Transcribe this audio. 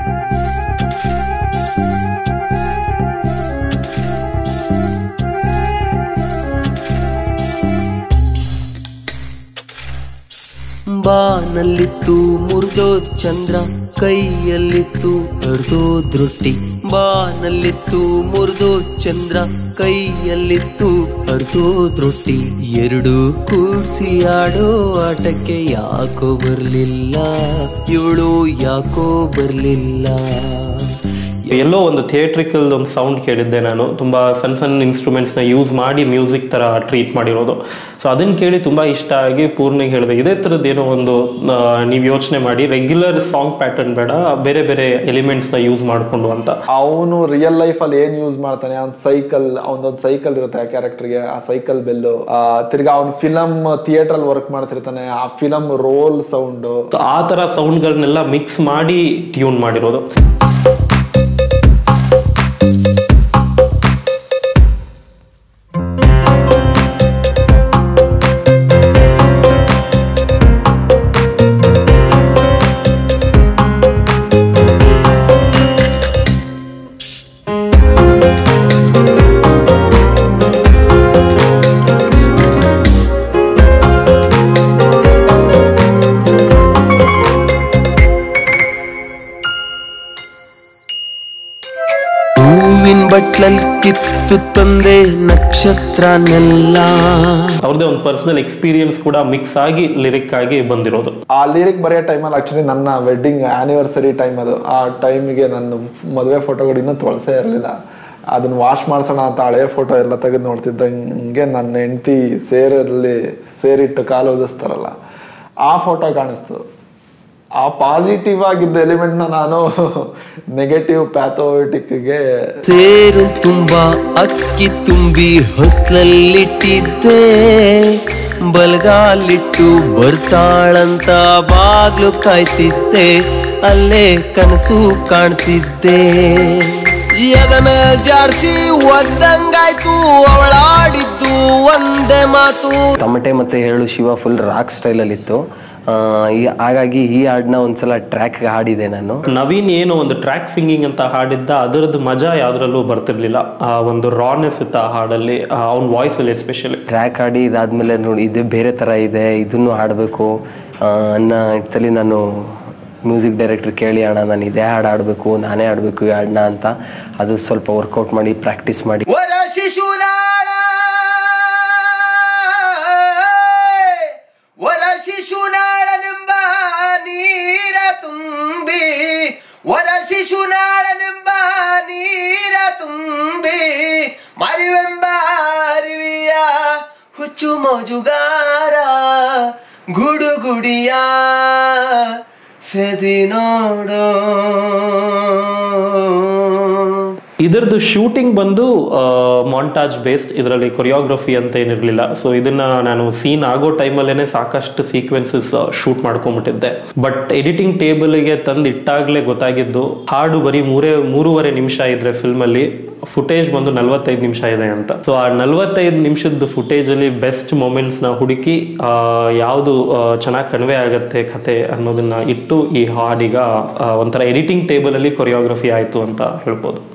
ಬಾನಲ್ಲಿತ್ತು ಮುರಿದೋದ್ ಚಂದ್ರ ಕೈಯಲ್ಲಿತ್ತು ಹರಿದೋದ್ ರೊಟ್ಟಿ ಬಾನಲ್ಲಿತ್ತು ಮುರಿದೋದ್ ಚಂದ್ರ ಕೈಯಲ್ಲಿತ್ತು ಹರಿದೋದ್ ರೊಟ್ಟಿ ಎರಡು ಕೂಡ್ಸಿ ಆಡೋ ಆಟಕ್ಕೆ ಯಾಕೋ ಬರ್ಲಿಲ್ಲ ಇವಳು ಯಾಕೋ ಬರ್ಲಿಲ್ಲ ಎಲ್ಲೋ ಒಂದು ಥಿಯೇಟ್ರಿಕಲ್ ಒಂದು ಸೌಂಡ್ ಕೇಳಿದ್ದೆ ನಾನು ತುಂಬಾ ಸಣ್ಣ ಸಣ್ಣ ಇನ್ಸ್ಟ್ರೂಮೆಂಟ್ಸ್ ನ ಯೂಸ್ ಮಾಡಿ ಮ್ಯೂಸಿಕ್ ತರ ಟ್ರೀಟ್ ಮಾಡಿರೋದು ಸೊ ಅದನ್ನ ಕೇಳಿ ತುಂಬಾ ಇಷ್ಟ ಆಗಿ ಪೂರ್ಣಿಗೆ ಹೇಳಿದೆ ಇದೇ ತರದ್ದು ಏನೋ ಒಂದು ನೀವು ಯೋಚನೆ ಮಾಡಿ ರೆಗ್ಯುಲರ್ ಸಾಂಗ್ ಪ್ಯಾಟರ್ನ್ ಬೇಡ ಬೇರೆ ಬೇರೆ ಎಲಿಮೆಂಟ್ಸ್ ನ ಯೂಸ್ ಮಾಡ್ಕೊಂಡು ಅಂತ ಅವನು ರಿಯಲ್ ಲೈಫ್ ಅಲ್ಲಿ ಏನ್ ಯೂಸ್ ಮಾಡ್ತಾನೆ ಅವ್ನ್ ಸೈಕಲ್ ಅವನದೊಂದು ಸೈಕಲ್ ಇರುತ್ತೆ ಆ ಕ್ಯಾರೆಕ್ಟರ್ಗೆ ಆ ಸೈಕಲ್ ಬೆಲ್ಲು ತಿರ್ಗಾ ಅವ್ನ್ ಫಿಲಮ್ ಥಿಯೇಟರ್ ಅಲ್ಲಿ ವರ್ಕ್ ಮಾಡ್ತಿರ್ತಾನೆ ಆ ಫಿಲಮ್ ರೋಲ್ ಸೌಂಡ್ ಸೊ ಆ ತರ ಸೌಂಡ್ಗಳನ್ನೆಲ್ಲ ಮಿಕ್ಸ್ ಮಾಡಿ ಟ್ಯೂನ್ ಮಾಡಿರೋದು ಹೂವಿನ ಬಟ್ಲಲ್ ಕಿತ್ತು ತಂದೆ ನಕ್ಷತ್ರನೆಲ್ಲ ಅವ್ರದ್ದೇ ಒಂದು ಪರ್ಸನಲ್ ಎಕ್ಸ್ಪೀರಿಯನ್ಸ್ ಕೂಡ ಮಿಕ್ಸ್ ಆಗಿ ಲಿರಿಕ್ ಆಗಿ ಬಂದಿರೋದು ಆ ಲಿರಿಕ್ ಬರೆಯೋ ಟೈಮಲ್ಲಿ ಆಕ್ಚುಲಿ ನನ್ನ ವೆಡ್ಡಿಂಗ್ ಆನಿವರ್ಸರಿ ಟೈಮ್ ಅದು ಆ ಟೈಮಿಗೆ ನನ್ನ ಮದುವೆ ಫೋಟೋಗಳು ಇನ್ನೂ ತೊಳಸೇ ಇರಲಿಲ್ಲ ಅದನ್ನ ವಾಶ್ ಮಾಡ್ಸೋಣ ಅಂತ ಹಳೆ ಫೋಟೋ ಎಲ್ಲ ತೆಗೆದು ನೋಡ್ತಿದ್ದಂಗೆ ನನ್ನ ಹೆಂಡತಿ ಸೇರಲ್ಲಿ ಸೇರಿಟ್ಟು ಕಾಲು ಓದಿಸ್ತಾರಲ್ಲ ಆ ಫೋಟೋ ಕಾಣಿಸ್ತು ಆ ಪಾಸಿಟಿವ್ ಆಗಿದ್ದ ಎಲಿಮೆಂಟ್ ನ ನಾನು ನೆಗೆಟಿವ್ ಪ್ಯಾಥೋಟಿಕ್ಗೆ ಸೇರು ತುಂಬಾ ಅಕ್ಕಿ ತುಂಬಿ ಹೊಸ್ಲಲ್ಲಿಟ್ಟಿದ್ದೆ ಬಲಗಾಲಿಟ್ಟು ಬರ್ತಾಳಂತ ಬಾಗ್ಲು ಕಾಯ್ತಿದ್ದೆ ಅಲ್ಲೇ ಕನಸು ಕಾಣ್ತಿದ್ದೆ ಎದ ಮೇಲ್ ಜಾಡ್ಸಿ ಒದ್ದಂಗಾಯ್ತು ಅವಳಾಡಿದ್ದು ಒಂದೇ ಮಾತು ತಮಟೆ ಮತ್ತೆ ಹೇಳು ಶಿವ ಫುಲ್ ರಾಕ್ ಸ್ಟೈಲಲ್ಲಿ ಇತ್ತು ಆ, ಈ- ಹಾಗಾಗಿ ಈ ಹಾಡನ್ನ ಒಂದ್ಸಲ ಟ್ರ್ಯಾಕ್ ಹಾಡಿದೆ ನಾನು ನವೀನ್ ಏನು ಒಂದು ಟ್ರ್ಯಾಕ್ ಸಿಂಗಿಂಗ್ ಅಂತ ಹಾಡಿದ್ದ ಅದರದ್ದು ಮಜಾ ಯಾವ್ದ್ರಲ್ಲೂ ಬರ್ತಿರ್ಲಿಲ್ಲ ಆ ಒಂದು ರಾನೆಸ್ ಇತ್ತು ಆ ಹಾಡಲ್ಲಿ ಅವ್ನ ವಾಯ್ಸ್ ಅಲ್ಲಿ ಎಸ್ಪೆಷಲಿ ಟ್ರ್ಯಾಕ್ ಹಾಡಿ ಇದಾದ್ಮೇಲೆ ನೋಡಿ ಇದು ಬೇರೆ ಥರ ಇದೆ ಇದನ್ನು ಹಾಡಬೇಕು ಅನ್ನೋ ಇಟ್ಟಲ್ಲಿ ನಾನು ಮ್ಯೂಸಿಕ್ ಡೈರೆಕ್ಟರ್ ಕೇಳಿ ಅಣ್ಣ ನಾನು ಇದೇ ಹಾಡು ಆಡಬೇಕು ನಾನೇ ಆಡಬೇಕು ಈ ಹಾಡನ್ನ ಅಂತ ಅದು ಸ್ವಲ್ಪ ವರ್ಕೌಟ್ ಮಾಡಿ ಪ್ರಾಕ್ಟೀಸ್ ಮಾಡಿ ವರ ಶಿಶುನಾಳ ವರ ಶಿಶುನಾಳನೆಂಬ ನೀರ ತುಂಬಿ ವರ ಶಿಶುನಾಳನೆಂಬ ನೀರ ತುಂಬಿ ಮರಿವೆಂಬ ಅರಿವಿಯ ಹುಚ್ಚು ಮೋಜುಗಾರ ಗುಡುಗುಡಿಯ ಸೆದಿ ನೋಡೋ ಇದರದ್ದು ಶೂಟಿಂಗ್ ಬಂದು ಮಾಂಟಾಜ್ ಬೇಸ್ಡ್ ಇದರಲ್ಲಿ ಕೊರಿಯೋಗ್ರಫಿ ಅಂತ ಏನಿರಲಿಲ್ಲ ಸೊ ಇದನ್ನ ನಾನು ಸೀನ್ ಆಗೋ ಟೈಮಲ್ಲೇನೆ ಸಾಕಷ್ಟು ಸೀಕ್ವೆನ್ಸಸ್ ಶೂಟ್ ಮಾಡ್ಕೊಂಡ್ಬಿಟ್ಟಿದ್ದೆ ಬಟ್ ಎಡಿಟಿಂಗ್ ಟೇಬಲ್ಗೆ ತಂದು ಇಟ್ಟಾಗ್ಲೇ ಗೊತ್ತಾಗಿದ್ದು ಹಾಡು ಬರೀ ಮೂರೇ ಮೂರುವರೆ ನಿಮಿಷ ಇದ್ರೆ ಫಿಲ್ಮ್ ಅಲ್ಲಿ ಫುಟೇಜ್ ಬಂದು ನಲ್ವತ್ತೈದು ನಿಮಿಷ ಇದೆ ಅಂತ ಸೊ ಆ ನಲ್ವತ್ತೈದು ನಿಮಿಷದ ಫುಟೇಜ್ ಅಲ್ಲಿ ಬೆಸ್ಟ್ ಮೊಮೆಂಟ್ಸ್ ನ ಹುಡುಕಿ ಆ, ಯಾವುದು ಚೆನ್ನಾಗಿ ಕನ್ವೆ ಆಗತ್ತೆ ಕತೆ ಅನ್ನೋದನ್ನ ಇಟ್ಟು ಈ ಹಾಡೀಗ ಆ, ಒಂಥರ ಎಡಿಟಿಂಗ್ ಟೇಬಲ್ ಅಲ್ಲಿ ಕೊರಿಯೋಗ್ರಫಿ ಆಯ್ತು ಅಂತ ಹೇಳ್ಬೋದು